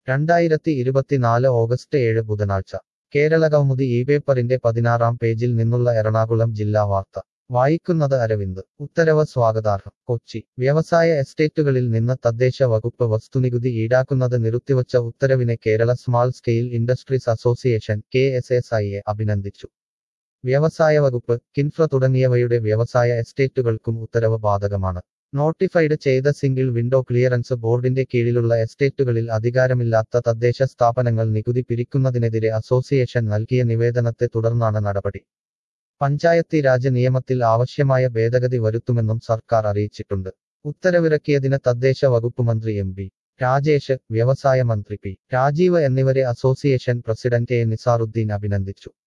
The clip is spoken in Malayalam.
രണ്ടായിരത്തി ഇരുപത്തിനാല് ഓഗസ്റ്റ് ഏഴ് ബുധനാഴ്ച കേരളകൗമുദി ഈ പേപ്പറിന്റെ പതിനാറാം പേജിൽ നിന്നുള്ള എറണാകുളം ജില്ലാ വാർത്ത വായിക്കുന്നത് അരവിന്ദ് ഉത്തരവ് സ്വാഗതാർഹം കൊച്ചി വ്യവസായ എസ്റ്റേറ്റുകളിൽ നിന്ന് തദ്ദേശ വകുപ്പ് വസ്തുനികുതി ഈടാക്കുന്നത് നിർത്തിവച്ച ഉത്തരവിനെ Kerala small scale industries association K S S ഐയെ അഭിനന്ദിച്ചു വ്യവസായ വകുപ്പ് കിൻഫ്ര തുടങ്ങിയവയുടെ വ്യവസായ എസ്റ്റേറ്റുകൾക്കും ഉത്തരവ് ബാധകമാണ് നോട്ടിഫൈഡ് ചെയ്ത സിംഗിൾ വിൻഡോ ക്ലിയറൻസ് ബോർഡിന്റെ കീഴിലുള്ള എസ്റ്റേറ്റുകളിൽ അധികാരമില്ലാത്ത തദ്ദേശ സ്ഥാപനങ്ങൾ നികുതി പിരിക്കുന്നതിനെതിരെ അസോസിയേഷൻ നൽകിയ നിവേദനത്തെ തുടർന്നാണ് നടപടി പഞ്ചായത്തി രാജ് നിയമത്തിൽ ആവശ്യമായ ഭേദഗതി വരുത്തുമെന്നും സർക്കാർ അറിയിച്ചിട്ടുണ്ട് ഉത്തരവിറക്കിയതിന് തദ്ദേശ വകുപ്പ് മന്ത്രി എം പി രാജേഷ് വ്യവസായ മന്ത്രി പി രാജീവ് എന്നിവരെ അസോസിയേഷൻ പ്രസിഡന്റ് എ നിസാറുദ്ദീൻ അഭിനന്ദിച്ചു